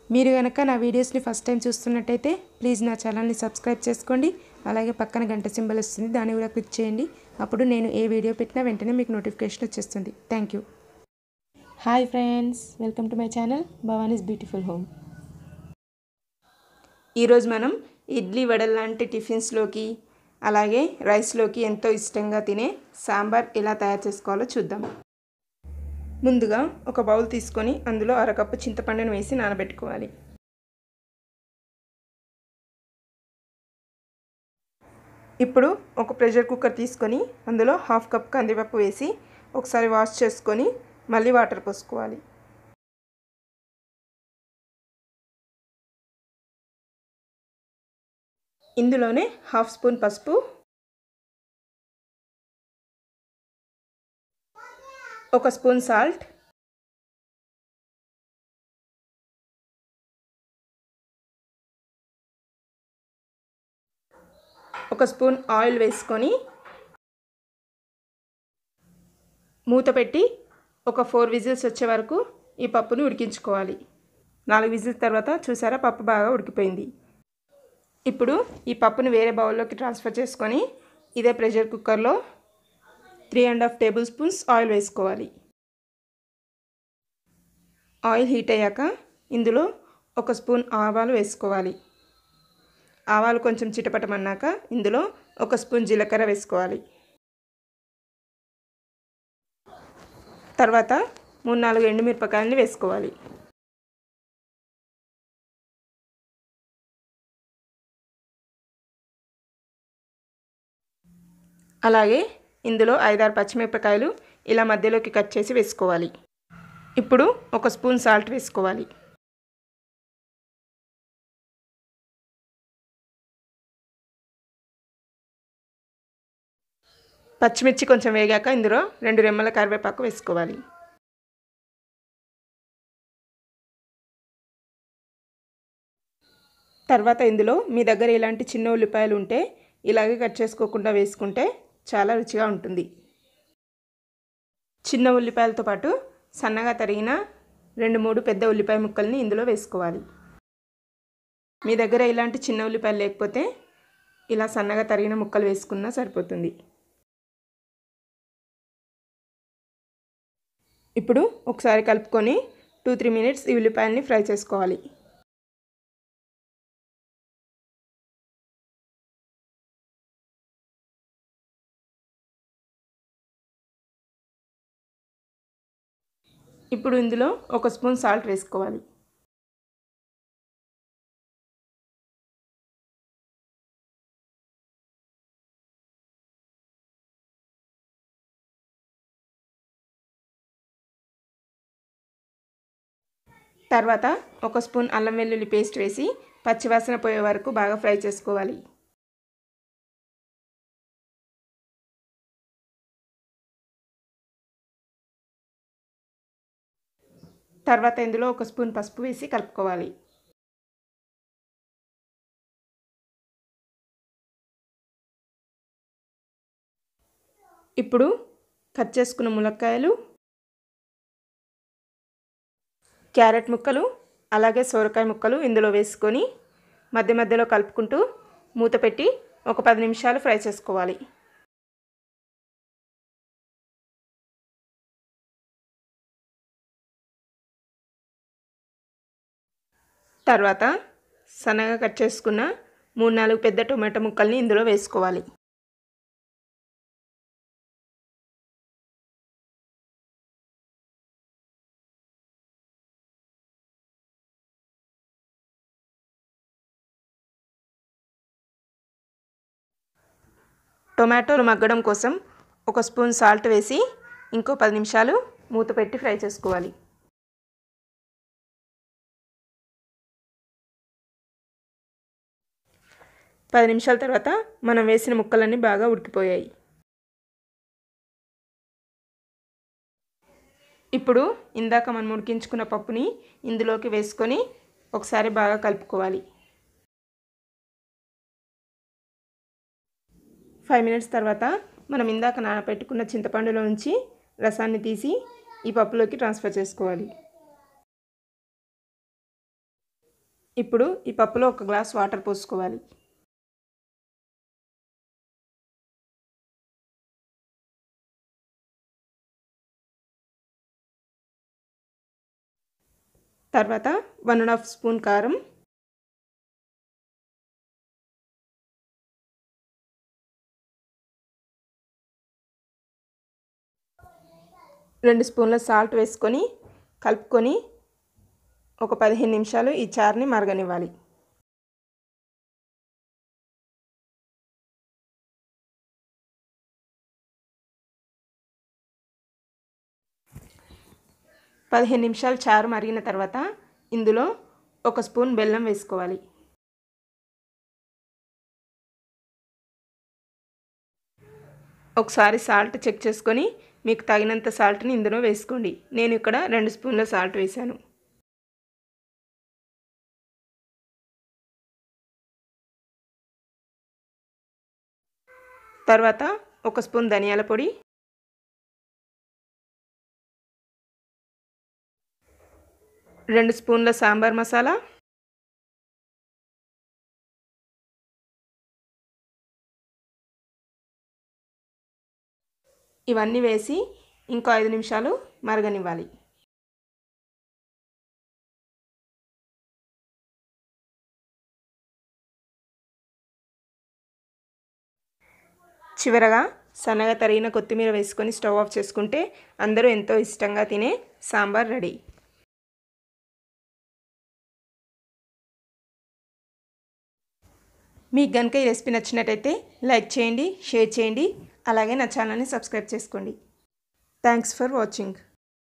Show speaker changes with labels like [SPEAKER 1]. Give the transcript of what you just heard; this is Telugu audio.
[SPEAKER 1] మీరు కనుక నా వీడియోస్ని ఫస్ట్ టైం చూస్తున్నట్టయితే ప్లీజ్ నా ఛానల్ని సబ్స్క్రైబ్ చేసుకోండి అలాగే పక్కన గంట సింబల్ వస్తుంది దాన్ని కూడా క్లిక్ చేయండి అప్పుడు నేను ఏ వీడియో పెట్టినా వెంటనే మీకు నోటిఫికేషన్ వచ్చేస్తుంది thank you hi friends welcome to my channel Bhavani's beautiful home ఈరోజు మనం ఇడ్లీ వడల్ లాంటి టిఫిన్స్లోకి అలాగే రైస్లోకి ఎంతో ఇష్టంగా తినే సాంబార్ ఎలా తయారు చేసుకోవాలో చూద్దాం ముందుగా ఒక బౌల్ తీసుకొని అందులో అరకప్పు చింతపండును వేసి నానబెట్టుకోవాలి ఇప్పుడు ఒక ప్రెషర్ కుక్కర్ తీసుకొని అందులో హాఫ్ కప్ కందిపప్పు వేసి ఒకసారి వాష్ చేసుకొని మళ్ళీ వాటర్ పోసుకోవాలి ఇందులోనే హాఫ్ స్పూన్ పసుపు ఒక స్పూన్ సాల్ట్ ఒక స్పూన్ ఆయిల్ వేసుకొని మూత పెట్టి ఒక ఫోర్ విజిల్స్ వచ్చే వరకు ఈ పప్పుని ఉడికించుకోవాలి నాలుగు విజిల్స్ తర్వాత చూసారా పప్పు బాగా ఉడికిపోయింది ఇప్పుడు ఈ పప్పుని వేరే బౌల్లోకి ట్రాన్స్ఫర్ చేసుకొని ఇదే ప్రెషర్ కుక్కర్లో three and half tablespoons oil వేసుకోవాలి ఆయిల్ హీట్ అయ్యాక ఇందులో ఒక స్పూన్ ఆవాలు వేసుకోవాలి ఆవాలు కొంచెం చిటపటమన్నాక ఇందులో ఒక స్పూన్ జీలకర్ర వేసుకోవాలి తర్వాత మూడు నాలుగు ఎండుమిరపకాయలని వేసుకోవాలి అలాగే ఇందులో ఐదారు పచ్చిమిరపకాయలు ఇలా మధ్యలోకి కట్ చేసి వేసుకోవాలి ఇప్పుడు ఒక స్పూన్ సాల్ట్ వేసుకోవాలి పచ్చిమిర్చి కొంచెం వేగాక ఇందులో రెండు రెమ్మల కరివేపాకు వేసుకోవాలి తర్వాత ఇందులో మీ దగ్గర ఇలాంటి చిన్న ఉల్లిపాయలు ఉంటే ఇలాగే కట్ చేసుకోకుండా వేసుకుంటే చాలా రుచిగా ఉంటుంది చిన్న ఉల్లిపాయలతో పాటు సన్నగా తరిగిన రెండు మూడు పెద్ద ఉల్లిపాయ ముక్కల్ని ఇందులో వేసుకోవాలి మీ దగ్గర ఇలాంటి చిన్న ఉల్లిపాయలు లేకపోతే ఇలా సన్నగా తరిగిన ముక్కలు వేసుకున్నా సరిపోతుంది ఇప్పుడు ఒకసారి కలుపుకొని టూ త్రీ మినిట్స్ ఈ ఉల్లిపాయల్ని ఫ్రై చేసుకోవాలి ఇప్పుడు ఇందులో ఒక స్పూన్ సాల్ట్ వేసుకోవాలి తర్వాత ఒక స్పూన్ అల్లం వెల్లుల్లి పేస్ట్ వేసి పచ్చివాసన పోయే వరకు బాగా ఫ్రై చేసుకోవాలి తర్వాత ఇందులో ఒక స్పూన్ పసుపు వేసి కలుపుకోవాలి ఇప్పుడు కట్ చేసుకున్న ములక్కాయలు క్యారెట్ ముక్కలు అలాగే సోరకాయ ముక్కలు ఇందులో వేసుకొని మధ్య మధ్యలో కలుపుకుంటూ మూత పెట్టి ఒక పది నిమిషాలు ఫ్రై చేసుకోవాలి తర్వాత సన్నగా కట్ చేసుకున్న మూడు నాలుగు పెద్ద టొమాటో ముక్కల్ని ఇందులో వేసుకోవాలి టొమాటోలు మగ్గడం కోసం ఒక స్పూన్ సాల్ట్ వేసి ఇంకో పది నిమిషాలు మూత పెట్టి ఫ్రై చేసుకోవాలి పది నిమిషాల తర్వాత మనం వేసిన ముక్కలన్నీ బాగా ఉడికిపోయాయి ఇప్పుడు ఇందాక మనం ఉడికించుకున్న పప్పుని ఇందులోకి వేసుకొని ఒకసారి బాగా కలుపుకోవాలి ఫైవ్ మినిట్స్ తర్వాత మనం ఇందాక నానబెట్టుకున్న చింతపండులో నుంచి రసాన్ని తీసి ఈ పప్పులోకి ట్రాన్స్ఫర్ చేసుకోవాలి ఇప్పుడు ఈ పప్పులో ఒక గ్లాస్ వాటర్ పోసుకోవాలి తర్వాత వన్ అండ్ హాఫ్ స్పూన్ కారం రెండు స్పూన్ల సాల్ట్ వేసుకొని కలుపుకొని ఒక పదిహేను నిమిషాలు ఈ చారుని మరగనివ్వాలి పదిహేను నిమిషాలు చారు మరిగిన తర్వాత ఇందులో ఒక స్పూన్ బెల్లం వేసుకోవాలి ఒకసారి సాల్ట్ చెక్ చేసుకొని మీకు తగినంత సాల్ట్ని ఇందులో వేసుకోండి నేను ఇక్కడ రెండు స్పూన్ల సాల్ట్ వేశాను తర్వాత ఒక స్పూన్ ధనియాల పొడి రెండు స్పూన్ల సాంబార్ మసాలా ఇవన్నీ వేసి ఇంకో ఐదు నిమిషాలు మరగనివ్వాలి చివరగా సన్నగా తరిగిన కొత్తిమీర వేసుకొని స్టవ్ ఆఫ్ చేసుకుంటే అందరూ ఎంతో ఇష్టంగా తినే సాంబార్ రెడీ మీకు కనుక ఈ రెసిపీ నచ్చినట్టయితే లైక్ చేయండి షేర్ చేయండి అలాగే నా ఛానల్ని సబ్స్క్రైబ్ చేసుకోండి థ్యాంక్స్ ఫర్ వాచింగ్